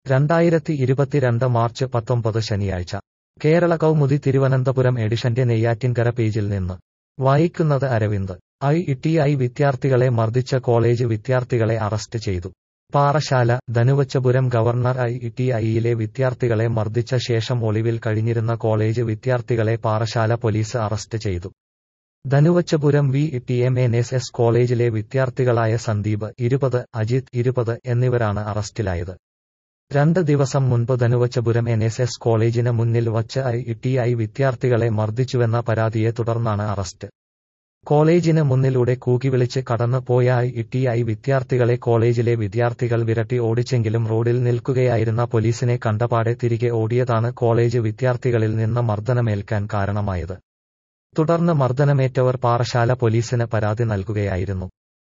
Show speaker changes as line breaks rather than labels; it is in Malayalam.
രണ്ടായിരത്തി ഇരുപത്തിരണ്ട് മാർച്ച് പത്തൊമ്പത് ശനിയാഴ്ച കേരള കൗമുദി തിരുവനന്തപുരം എഡിഷന്റെ നെയ്യാറ്റിൻകര പേജിൽ നിന്ന് വായിക്കുന്നത് അരവിന്ദ് ഐ ടി ഐ വിദ്യാർത്ഥികളെ മർദ്ദിച്ച കോളേജ് വിദ്യാർത്ഥികളെ അറസ്റ്റ് ചെയ്തു Parassala Dhanuvachapuram governor I T ഐയിലെ വിദ്യാർത്ഥികളെ മർദ്ദിച്ച ശേഷം ഒളിവിൽ കഴിഞ്ഞിരുന്ന കോളേജ് വിദ്യാർത്ഥികളെ പാറശാല പോലീസ് അറസ്റ്റ് ചെയ്തു Dhanuvachapuram V T M N S S കോളേജിലെ വിദ്യാർത്ഥികളായ സന്ദീപ് ഇരുപത് അജിത് ഇരുപത് എന്നിവരാണ് അറസ്റ്റിലായത് രണ്ട് ദിവസം മുൻപ് ധനുവച്ചപുരം എൻ എസ് എസ് കോളേജിന് മുന്നിൽ വച്ച് ഐ ടി ഐ വിദ്യാർത്ഥികളെ മർദ്ദിച്ചുവെന്ന പരാതിയെ തുടർന്നാണ് അറസ്റ്റ് കോളേജിന് മുന്നിലൂടെ കൂകിവിളിച്ച് കടന്നു പോയ ഐ ടി ഐ വിദ്യാർത്ഥികളെ കോളേജിലെ വിദ്യാർത്ഥികൾ വിരട്ടി ഓടിച്ചെങ്കിലും റോഡിൽ നിൽക്കുകയായിരുന്ന പോലീസിനെ കണ്ടപാടെ തിരികെ ഓടിയതാണ് കോളേജ് വിദ്യാർത്ഥികളിൽ നിന്ന് മർദ്ദനമേൽക്കാൻ കാരണമായത് തുടർന്ന് മർദ്ദനമേറ്റവർ പാറശാല പോലീസിന് പരാതി നൽകുകയായിരുന്നു